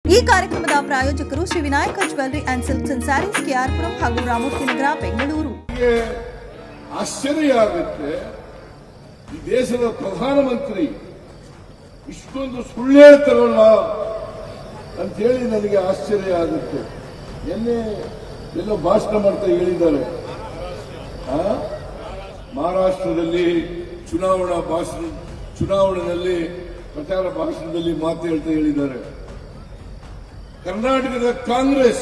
ಈ ಕಾರ್ಯಕ್ರಮದ ಪ್ರಾಯೋಜಕರು Shri Vinayaka jewellery and silks and sarees KR Puram ಹಾಗೂ ರಾಮೂರ್ತಿ ನಗರ ಬೆಂಗಳೂರು ನನಗೆ ಆಶ್ಚರ್ಯ ಆಗುತ್ತೆ ಈ ದೇಶದ ಪ್ರಧಾನಮಂತ್ರಿ ಇಷ್ಟೊಂದು ಸುಳ್ಳು ಹೇಳ್ತಾರಲ್ಲ ಅಂತೇಳಿ ನನಗೆ ಆಶ್ಚರ್ಯ ಆಗುತ್ತೆ ನಿನ್ನೆ ಎಲ್ಲೋ ಭಾಷಣ ಮಾಡ್ತಾ ಹೇಳಿದ್ದಾರೆ ಆ? ಮಹಾರಾಷ್ಟ್ರದಲ್ಲಿ ಚುನಾವಣಾ ಭಾಷಣ ಚುನಾವಣೆಯಲ್ಲಿ ಪ್ರಚಾರ ಭಾಷಣದಲ್ಲಿ ಮಾತು ಹೇಳ್ತಾ ಹೇಳಿದ್ದಾರೆ ಕರ್ನಾಟಕದ ಕಾಂಗ್ರೆಸ್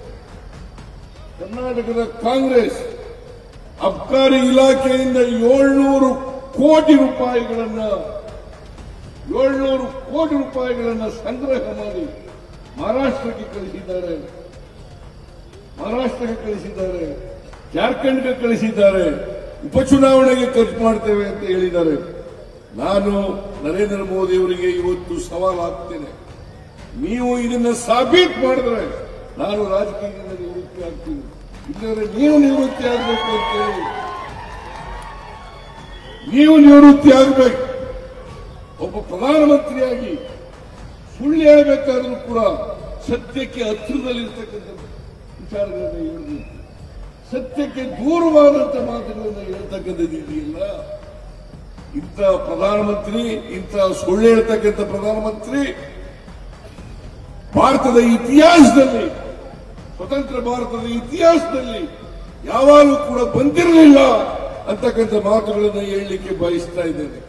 ಕರ್ನಾಟಕದ ಕಾಂಗ್ರೆಸ್ ಅಬ್ಕಾರಿ ಇಲಾಖೆಯಿಂದ ಏಳ್ನೂರು ಕೋಟಿ ರೂಪಾಯಿಗಳನ್ನ ಏಳ್ನೂರು ಕೋಟಿ ರೂಪಾಯಿಗಳನ್ನ ಸಂಗ್ರಹ ಮಾಡಿ ಮಹಾರಾಷ್ಟ್ರಕ್ಕೆ ಕಳಿಸಿದ್ದಾರೆ ಮಹಾರಾಷ್ಟ್ರಕ್ಕೆ ಕಳಿಸಿದ್ದಾರೆ ಜಾರ್ಖಂಡ್ಗೆ ಕಳಿಸಿದ್ದಾರೆ ಉಪಚುನಾವಣೆಗೆ ಖರ್ಚು ಮಾಡ್ತೇವೆ ಅಂತ ಹೇಳಿದ್ದಾರೆ ನಾನು ನರೇಂದ್ರ ಮೋದಿ ಅವರಿಗೆ ಇವತ್ತು ಸವಾಲು ಹಾಕ್ತೇನೆ ನೀವು ಇದನ್ನ ಸಾಬೀತು ಮಾಡಿದ್ರೆ ನಾನು ರಾಜಕೀಯದಿಂದ ನಿವೃತ್ತಿ ಆಗ್ತೀನಿ ಇಲ್ಲದ್ರೆ ನೀವು ನಿವೃತ್ತಿ ಆಗಬೇಕು ಅಂತ ಹೇಳಿ ನೀವು ನಿವೃತ್ತಿ ಆಗಬೇಕು ಒಬ್ಬ ಪ್ರಧಾನಮಂತ್ರಿಯಾಗಿ ಸುಳ್ಳು ಹೇಳಬೇಕಾದ್ರೂ ಕೂಡ ಸತ್ಯಕ್ಕೆ ಹತ್ತಿರದಲ್ಲಿರ್ತಕ್ಕಂಥ ವಿಚಾರಗಳನ್ನ ಹೇಳಬೇಕು ಸತ್ಯಕ್ಕೆ ದೂರವಾದಂತ ಮಾತುಗಳನ್ನ ಹೇಳ್ತಕ್ಕಂಥದ್ದು ಇದೆಯಲ್ಲ ಇಂಥ ಪ್ರಧಾನಮಂತ್ರಿ ಇಂಥ ಸುಳ್ಳು ಹೇಳ್ತಕ್ಕಂಥ ಪ್ರಧಾನಮಂತ್ರಿ ಭಾರತದ ಇತಿಹಾಸದಲ್ಲಿ ಸ್ವತಂತ್ರ ಭಾರತದ ಇತಿಹಾಸದಲ್ಲಿ ಯಾವಾಗಲೂ ಕೂಡ ಬಂದಿರಲಿಲ್ಲ ಅಂತಕ್ಕಂಥ ಮಾತುಗಳನ್ನು ಹೇಳಲಿಕ್ಕೆ ಬಯಸ್ತಾ ಇದ್ದೇನೆ